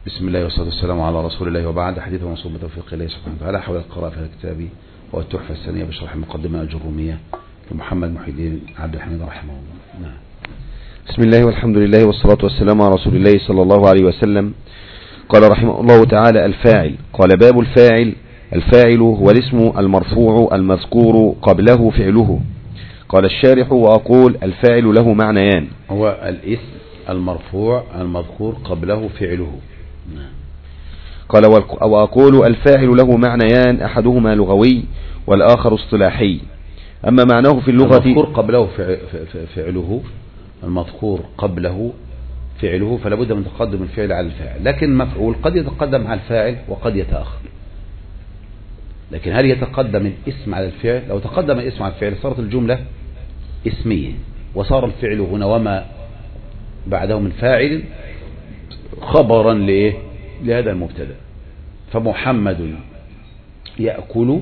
بسم الله والصلاة والسلام على رسول الله وبعد حديث منصوب بتوفيق الله سبحانه وتعالى حول القراءة في الكتاب والتحفة الثانية بشرح المقدمة الجرومية لمحمد محي الدين عبد الحميد رحمه الله نعم بسم الله والحمد لله والصلاة والسلام على رسول الله صلى الله عليه وسلم قال رحمه الله تعالى الفاعل قال باب الفاعل الفاعل هو الاسم المرفوع المذكور قبله فعله قال الشارح وأقول الفاعل له معنيان هو الاسم المرفوع المذكور قبله فعله نعم قال والق- وأقول الفاعل له معنيان أحدهما لغوي والآخر اصطلاحي أما معناه في اللغة المذكور قبله فع- ف- ف- فعله المذكور قبله فعله فلا بد من تقدم الفعل على الفاعل لكن مفعول قد يتقدم على الفاعل وقد يتأخر لكن هل يتقدم الاسم على الفعل لو تقدم الاسم على الفعل صارت الجملة اسمية وصار الفعل هنا وما بعده من فاعل خبرا لإيه لهذا المبتدا فمحمد يأكل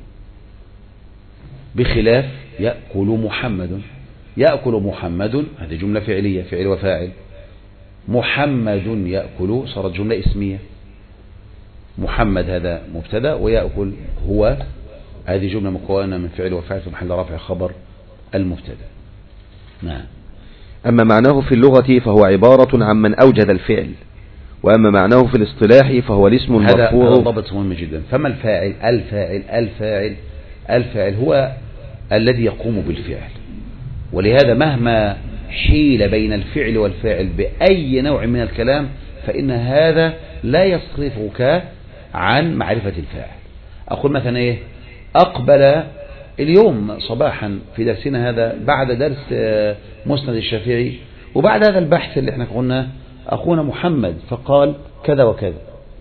بخلاف يأكل محمد يأكل محمد هذه جملة فعلية فعل وفاعل محمد يأكل صارت جملة اسمية محمد هذا مبتدا ويأكل هو هذه جملة مكونة من فعل وفاعل في محل رفع خبر المبتدا نعم أما معناه في اللغة فهو عبارة عن من أوجد الفعل وأما معناه في الاصطلاح فهو الاسم هذا هذا المرفوع ضبط مهم جدا فما الفاعل الفاعل الفاعل الفاعل هو الذي يقوم بالفعل ولهذا مهما حيل بين الفعل والفاعل بأي نوع من الكلام فإن هذا لا يصرفك عن معرفة الفاعل أقول مثلا إيه أقبل اليوم صباحا في درسنا هذا بعد درس آه، مسند الشافعي وبعد هذا البحث اللي احنا قلنا أخونا محمد فقال كذا وكذا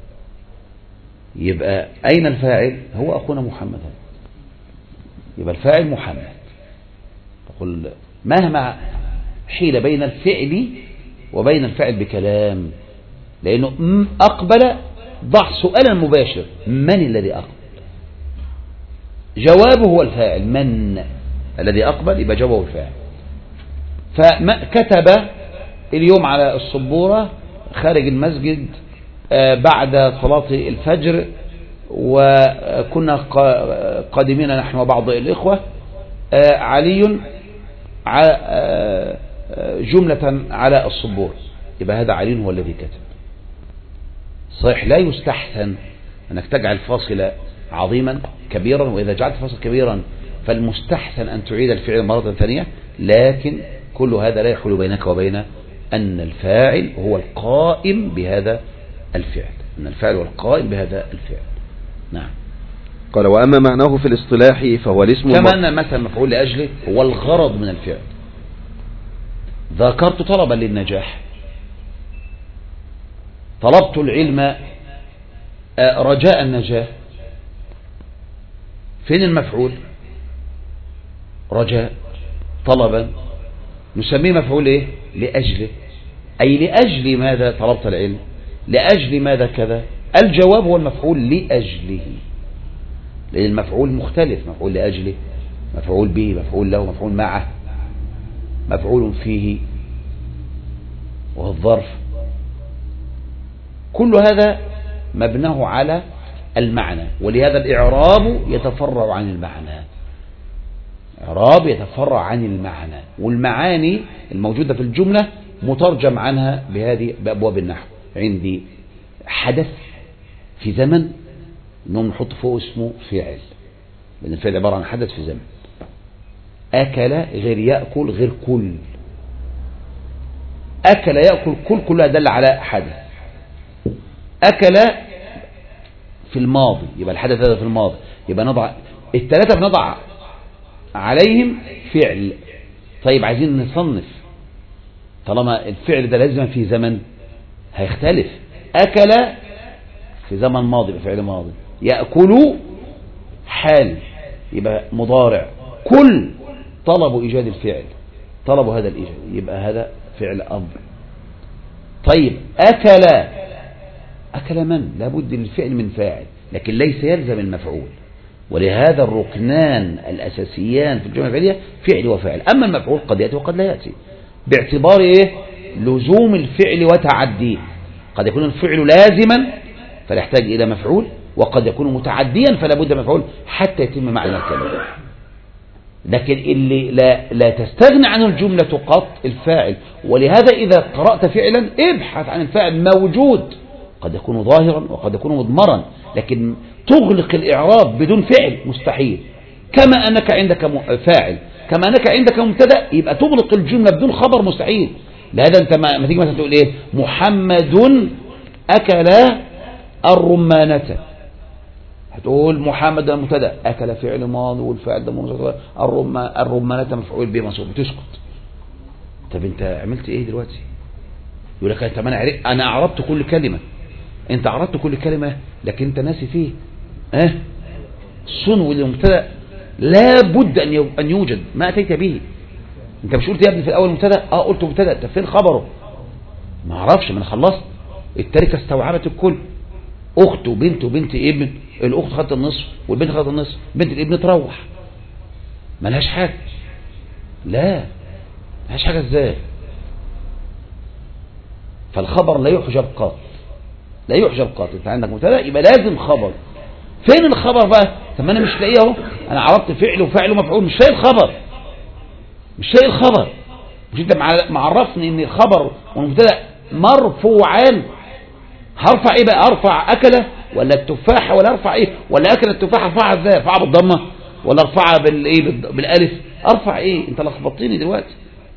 يبقى أين الفاعل هو أخونا محمد هذا يبقى الفاعل محمد أقول مهما حيل بين الفعل وبين الفعل بكلام لأنه م- أقبل ضع سؤالا مباشر من الذي أقبل جوابه هو الفاعل من الذي أقبل يبقى جوابه الفاعل فكتب اليوم على السبورة خارج المسجد آه، بعد صلاة الفجر وكنا قا- قادمين نحن وبعض الإخوة آه، علي ع- آه، آه، جملة على السبورة يبقى هذا علي هو الذي كتب صحيح لا يستحسن أنك تجعل فاصل عظيما كبيرا وإذا جعلت فاصل كبيرا فالمستحسن أن تعيد الفعل مرة ثانية لكن كل هذا لا يحول بينك وبين أن الفاعل هو القائم بهذا الفعل أن الفاعل هو القائم بهذا الفعل نعم قال وأما معناه في الاصطلاح فهو الاسم كما المر- أن مثلا مفعول لأجله هو الغرض من الفعل ذكرت طلبا للنجاح طلبت العلم آه، رجاء النجاة فين المفعول رجاء طلبا نسميه مفعول ايه لأجله أي لأجل ماذا طلبت العلم لأجل ماذا كذا الجواب هو المفعول لأجله لأن المفعول مختلف مفعول لأجله مفعول به مفعول له مفعول معه مفعول فيه وهو الظرف كل هذا مبناه على المعنى ولهذا الإعراب يتفرع عن المعنى إعراب يتفرع عن المعنى والمعاني الموجودة في الجملة مترجم عنها بهذه بأبواب النحو عندي حدث في زمن انهم نحط فوق اسمه فعل لان الفعل عباره عن حدث في زمن اكل غير ياكل غير كل اكل ياكل كل كلها دل على حدث اكل في الماضي يبقى الحدث هذا في الماضي يبقى نضع الثلاثه بنضع عليهم فعل طيب عايزين نصنف طالما الفعل ده لازم في زمن هيختلف اكل في زمن ماضي يبقى فعل ماضي يأكل حال يبقى مضارع كل طلبوا إيجاد الفعل طلبوا هذا الإيجاد يبقى هذا فعل أمر طيب أكل أكل من لابد للفعل من فاعل لكن ليس يلزم المفعول ولهذا الركنان الأساسيان في الجملة الفعلية فعل وفاعل أما المفعول قد يأتي وقد لا يأتي باعتبار إيه لزوم الفعل وتعديه قد يكون الفعل لازما فلا يحتاج إلى مفعول وقد يكون متعديا فلا بد من مفعول حتى يتم معنى الكلام لكن اللي لا, لا تستغنى عن الجملة قط الفاعل ولهذا إذا قرأت فعلا ابحث عن الفاعل موجود قد يكون ظاهرا وقد يكون مضمرا لكن تغلق الإعراب بدون فعل مستحيل كما أنك عندك فاعل كما أنك عندك مبتدا يبقى تغلق الجملة بدون خبر مستحيل لهذا أنت ما تيجي مثلا تقول إيه محمد أكل الرمانة هتقول محمد المبتدا أكل فعل ماضي والفعل ده منصب الرمانة مفعول به منصوب بتسكت طب أنت عملت إيه دلوقتي يقول لك أنت ما أنا عرفت أنا أعربت كل كلمة أنت عرضت كل كلمة لكن أنت ناسي فيه اه صنو المبتدا لا بد أن أن يوجد ما أتيت به أنت مش قلت يا ابني في الأول مبتدا اه قلت مبتدا طب فين خبره ما اعرفش ما انا خلصت التركه استوعبت الكل اخت وبنت وبنت ابن الاخت خدت النصف والبنت خدت النصف بنت الابن تروح ملهاش حاجه لا ملهاش حاجه ازاي فالخبر لا يحجب قط لا يحجب قط انت عندك مبتدا يبقى لازم خبر فين الخبر بقى طب ما انا مش لاقيه اهو انا عرضت فعل وفعل ومفعول مش لاقي الخبر مش لاقي الخبر مش انت معرفني ان الخبر والمبتدا مرفوعان هرفع ايه بقى ارفع اكله ولا التفاحه ولا ارفع ايه ولا اكل التفاحه ارفعها ازاي ارفعها بالضمه ولا ارفعها بالايه بالالف ارفع ايه انت لخبطتني دلوقتي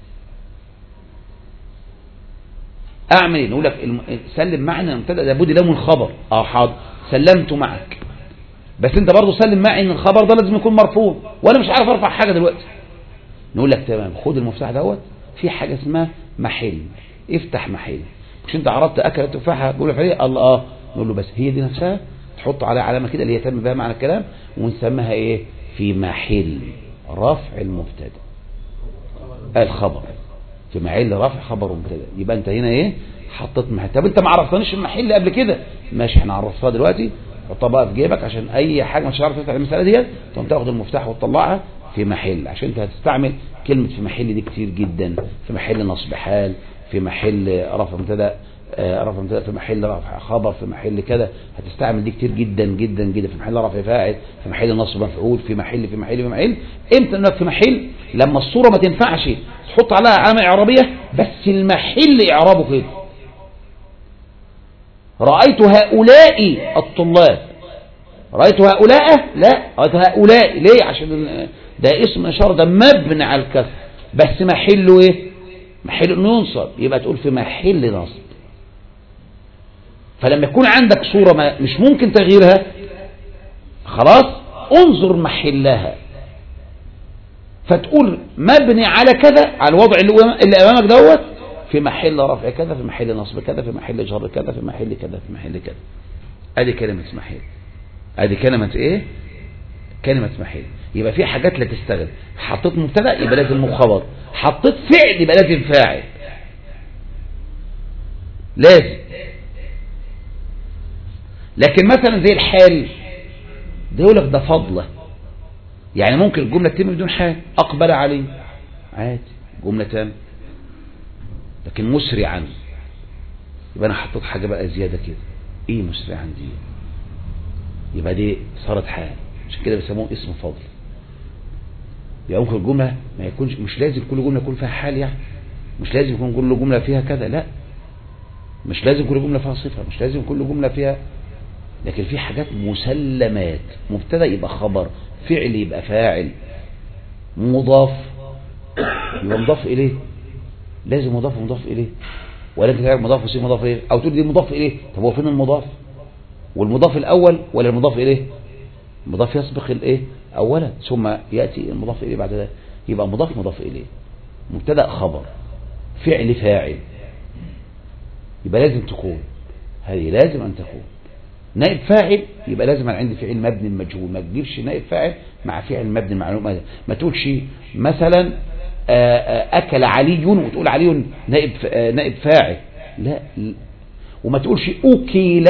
اعمل ايه نقول لك سلم معنا المبتدا لابد له من خبر اه حاضر سلمت معك بس انت برضه سلم معي ان الخبر ده لازم يكون مرفوع وانا مش عارف ارفع حاجه دلوقتي نقول لك تمام خد المفتاح دوت في حاجه اسمها محل افتح محل مش انت عرضت اكل تفاحه تقول له الله اه نقول له بس هي دي نفسها تحط عليها علامه كده اللي يتم بها معنى الكلام ونسميها ايه في محل رفع المبتدا الخبر في محل رفع خبر مبتدا يبقى انت هنا ايه حطيت محل طب انت ما عرفتنيش المحل قبل كده ماشي احنا عرفتها دلوقتي حطها بقى في جيبك عشان اي حاجه مش عارف تفتح المساله ديت تقوم تاخد المفتاح وتطلعها في محل عشان انت هتستعمل كلمه في محل دي كتير جدا في محل نصب حال في محل رفع مبتدا رفع مبتدا في محل رفع خبر في محل كذا هتستعمل دي كتير جدا جدا جدا في محل رفع فاعل في محل نصب مفعول في محل في محل في محل امتى انك في محل لما الصوره ما تنفعش تحط عليها علامه اعرابيه بس المحل اعرابه كده رايت هؤلاء الطلاب رايت هؤلاء لا رايت هؤلاء ليه عشان ده اسم اشاره ده مبني على الكسر بس محله ايه محل انه ينصب يبقى تقول في محل نصب فلما يكون عندك صورة ما مش ممكن تغييرها خلاص انظر محلها فتقول مبني على كذا على الوضع اللي, اللي امامك دوت في محل رفع كذا في محل نصب كذا في محل جر كذا في محل كذا في محل كذا ادي كلمة محل ادي كلمة ايه كلمة محل يبقى في حاجات لا تستغل حطيت مبتدا يبقى لازم مخبر حطيت فعل يبقى لازم فاعل لازم لكن مثلا زي الحال ده يقول لك ده فضلة يعني ممكن الجملة تتم بدون حال أقبل عليه عادي جملة تام لكن مسرعا يبقى أنا حطيت حاجة بقى زيادة كده إيه مسرعا دي يبقى دي صارت حال عشان كده بيسموه اسم فضل يعني ممكن الجملة ما يكونش مش لازم كل جملة يكون فيها حال يعني مش لازم يكون كل جملة فيها كذا لا مش لازم كل جملة فيها صفة مش لازم كل جملة فيها لكن في حاجات مسلمات مبتدا يبقى خبر فعل يبقى فاعل مضاف يبقى مضاف اليه لازم مضاف ومضاف اليه ولا انت تعرف مضاف وسيب مضاف اليه او تقول دي مضاف اليه طب هو فين المضاف والمضاف الاول ولا المضاف اليه المضاف يسبق الايه اولا ثم ياتي المضاف اليه بعد ذلك يبقى مضاف مضاف اليه مبتدا خبر فعل فاعل يبقى لازم تكون هذه لازم ان تكون نائب فاعل يبقى لازم انا عندي فعل مبني المجهول ما تجيبش نائب فاعل مع فعل مبني المعلومه ما تقولش مثلا اكل علي وتقول علي نائب نائب فاعل لا وما تقولش اكل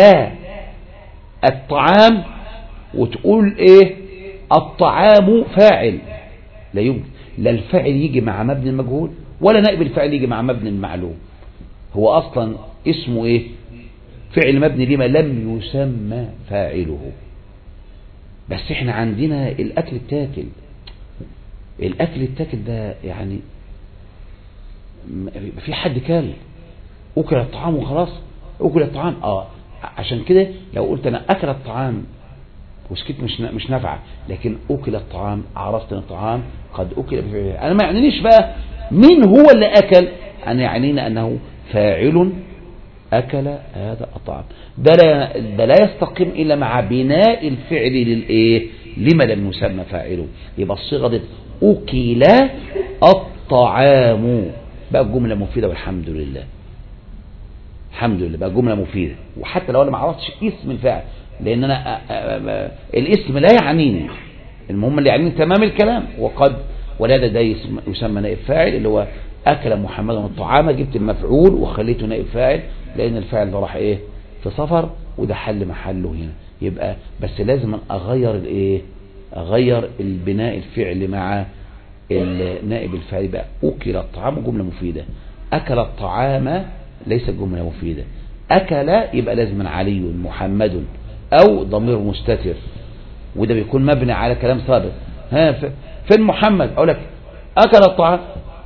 الطعام وتقول ايه الطعام فاعل لا يمكن لا الفاعل يجي مع مبني المجهول ولا نائب الفاعل يجي مع مبني المعلوم هو اصلا اسمه ايه فعل مبني لما لم يسمى فاعله بس احنا عندنا الاكل التاكل الاكل التاكل ده يعني م- في حد كل اكل الطعام وخلاص اكل الطعام اه عشان كده لو قلت انا اكل الطعام وسكت مش نا- مش نافعه لكن اكل الطعام عرفت ان الطعام قد اكل بفعله انا ما يعنينيش بقى مين هو اللي اكل انا يعنينا انه فاعل اكل هذا الطعام ده لا ده لا يستقيم الا مع بناء الفعل للايه لما لم يسمى فاعله يبقى الصيغه دي اكل الطعام بقى الجمله مفيده والحمد لله الحمد لله بقى جملة مفيدة وحتى لو انا ما عرفتش اسم الفاعل لان انا أ- أ- أ- الاسم لا يعنيني المهم اللي يعنيني تمام الكلام وقد ولهذا ده يسم- يسمى نائب فاعل اللي هو اكل محمد الطعام جبت المفعول وخليته نائب فاعل لان الفاعل ده راح ايه في سفر وده حل محله هنا يبقى بس لازم اغير الايه اغير البناء الفعل مع النائب الفاعل بقى اكل الطعام جملة مفيدة اكل الطعام ليست جملة مفيدة أكل يبقى لازم علي محمد أو ضمير مستتر وده بيكون مبني على كلام سابق ها ف- فين محمد أقول لك أكل الطعام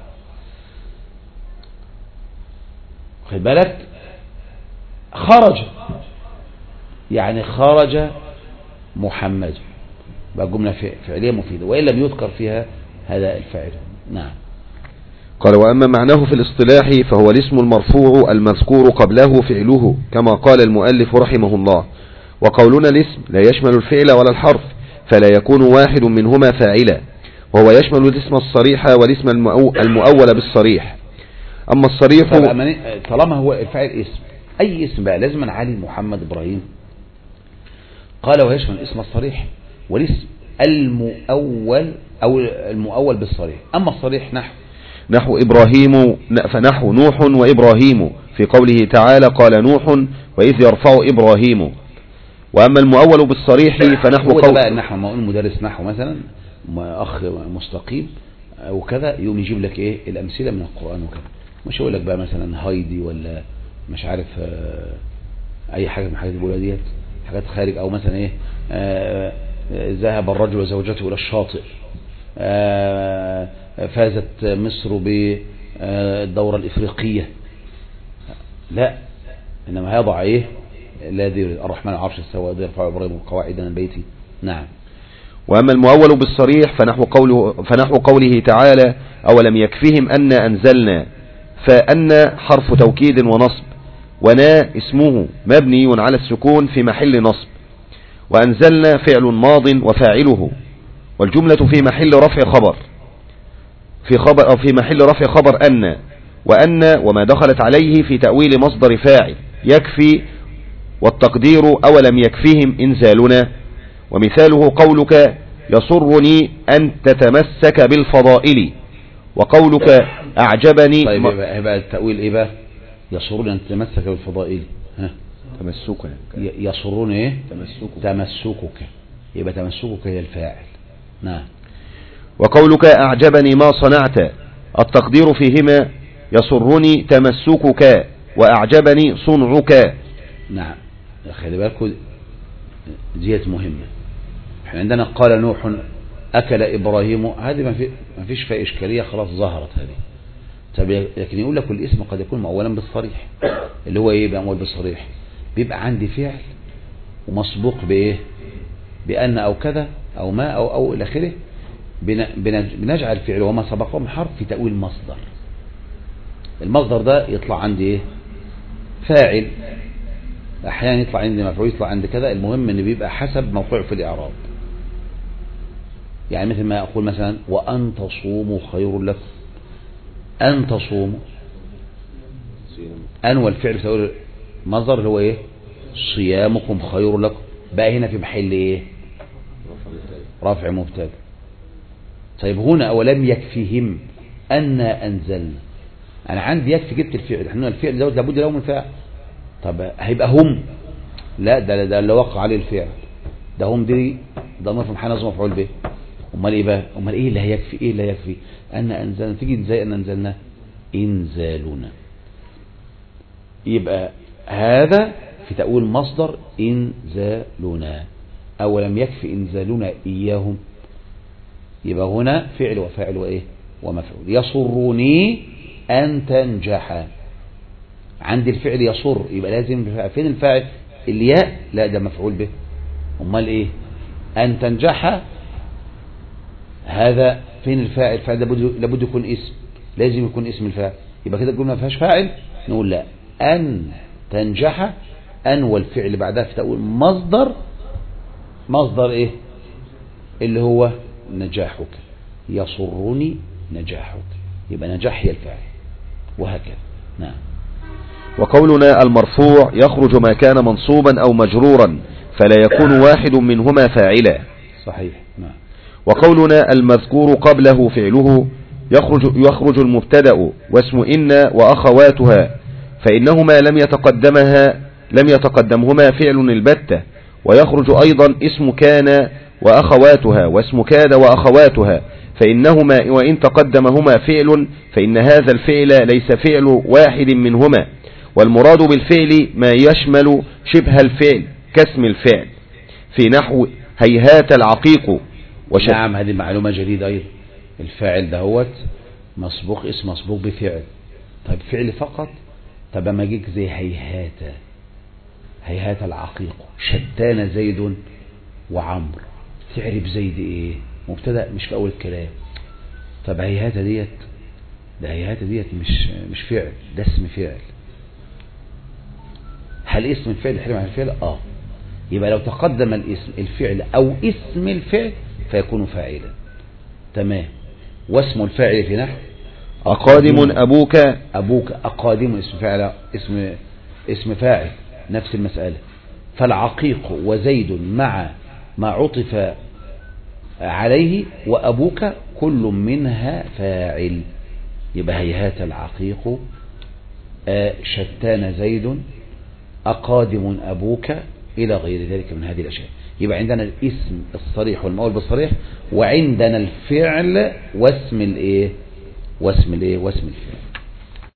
خد بالك خرج يعني خرج محمد بقى جملة ف- فعلية مفيدة وإن لم يذكر فيها هذا الفاعل نعم قال وأما معناه في الاصطلاح فهو الاسم المرفوع المذكور قبله فعله كما قال المؤلف رحمه الله وقولنا الاسم لا يشمل الفعل ولا الحرف فلا يكون واحد منهما فاعلا وهو يشمل الاسم الصريح والاسم المؤو- المؤول بالصريح أما الصريح طب أما- طالما هو الفاعل اسم أي اسم بقى لازم علي محمد إبراهيم قال ويشمل الاسم الصريح والاسم المؤول أو المؤول بالصريح أما الصريح نحو نحو إبراهيم فنحو نوح وإبراهيم في قوله تعالى قال نوح وإذ يرفع إبراهيم وأما المؤول بالصريح فنحو هو ده قول بقى النحو ما اقول مدرس نحو مثلا م- اخ مستقيم وكذا يقوم يجيب لك ايه الامثله من القران وكذا مش يقول لك بقى مثلا هايدي ولا مش عارف آه، اي حاجه من الحاجات اللي بيقولها ديت حاجات خارج او مثلا ايه آه، آه، ذهب الرجل وزوجته الى الشاطئ آه، فازت مصر بالدوره الافريقيه لا انما هيضع ايه الذي الرحمن العرش استوى الذي يرفع ابراهيم القواعد من بيتي نعم وأما المؤول بالصريح فنحو قوله, فنحو قوله تعالى أولم يكفهم أن أنزلنا فأن حرف توكيد ونصب ونا اسمه مبني على السكون في محل نصب وأنزلنا فعل ماض وفاعله والجملة في محل رفع خبر في خبر أو في محل رفع خبر أن وأن وما دخلت عليه في تأويل مصدر فاعل يكفي والتقدير أولم يكفيهم إنزالنا ومثاله قولك يسرني أن تتمسك بالفضائل وقولك أعجبني طيب م- يبقى, يبقى التأويل ايه بقى يسرون ان تتمسك بالفضائل ها تمسكا ي- يسرون ايه تمسكك تمسكك يبقى تمسكك هي الفاعل نعم وقولك أعجبني ما صنعت التقدير فيهما يسرني تمسكك وأعجبني صنعك نعم خلي بالكم ديت مهمة احنا عندنا قال نوح أكل إبراهيم هذه ما في ما فيش فيها إشكالية خلاص ظهرت هذه طب لكن يقول لك الاسم قد يكون مؤولا بالصريح اللي هو ايه بقى مؤول بالصريح بيبقى عندي فعل ومسبوق بايه بأن أو كذا أو ما أو أو إلى آخره بن- بن- بنجعل الفعل وما سبقه من حرف في تأويل مصدر المصدر ده يطلع عندي ايه فاعل احيانا يطلع عندي مفعول يطلع عندي كذا المهم ان بيبقى حسب موقعه في الاعراب يعني مثل ما اقول مثلا وان تصوموا خير لكم ان تصوموا ان والفعل تقول مصدر اللي هو ايه صيامكم خير لكم بقى هنا في محل ايه رفع مبتدا طيب هنا اولم يكفيهم ان انزلنا انا عندي يكفي جبت الفعل احنا الفعل دوت لابد له من فاعل طب هيبقى هم لا ده ده اللي وقع عليه الفعل ده هم دي ده ضمير في محل نظم مفعول به امال ايه بقى امال ايه اللي هيكفي ايه اللي هيكفي ان انزلنا تيجي ازاي ان انزلنا انزالنا يبقى هذا في تأويل مصدر إنزالنا أولم يكفي إنزالنا إياهم يبقى هنا فعل وفاعل وإيه ومفعول يصرني أن تنجح عندي الفعل يصر يبقى لازم فين الفاعل الياء لا ده مفعول به امال ايه ان تنجح هذا فين الفاعل الفاعل لابد لابد يكون اسم لازم يكون اسم الفاعل يبقى كده الجمله ما فيهاش فاعل نقول لا ان تنجح ان والفعل اللي بعدها في تقول مصدر مصدر ايه اللي هو نجاحك يصرني نجاحك يبقى نجاح هي الفاعل وهكذا نعم وقولنا المرفوع يخرج ما كان منصوبا أو مجرورا فلا يكون واحد منهما فاعلا صحيح نعم وقولنا المذكور قبله فعله يخرج, يخرج المبتدأ واسم إن وأخواتها فإنهما لم يتقدمها لم يتقدمهما فعل البتة ويخرج أيضا اسم كان وأخواتها واسم كاد وأخواتها فإنهما وإن تقدمهما فعل فإن هذا الفعل ليس فعل واحد منهما والمراد بالفعل ما يشمل شبه الفعل كاسم الفعل في نحو هيهات العقيق وشف... نعم هذه معلومة جديدة أيضا الفاعل دهوت مسبوق اسم مسبوق بفعل طيب فعل فقط طب ما جيك زي هيهات هيهات العقيق شتان زيد وعمر تعرف زيد ايه مبتدا مش في اول الكلام طب هيهات ديت ده هيهات ديت مش مش فعل ده اسم فعل هل اسم الفعل يحرم عن الفعل اه يبقى لو تقدم الاسم الفعل او اسم الفعل فيكون فاعلا تمام واسم الفاعل في نحو أقادم أبوك أبوك أقادم اسم فاعل اسم اسم فاعل نفس المسألة فالعقيق وزيد مع ما عطف عليه وأبوك كل منها فاعل يبقى هيهات العقيق شتان زيد أقادم أبوك إلى غير ذلك من هذه الأشياء يبقى عندنا الاسم الصريح والمقول بالصريح وعندنا الفعل واسم الايه واسم الايه واسم الفعل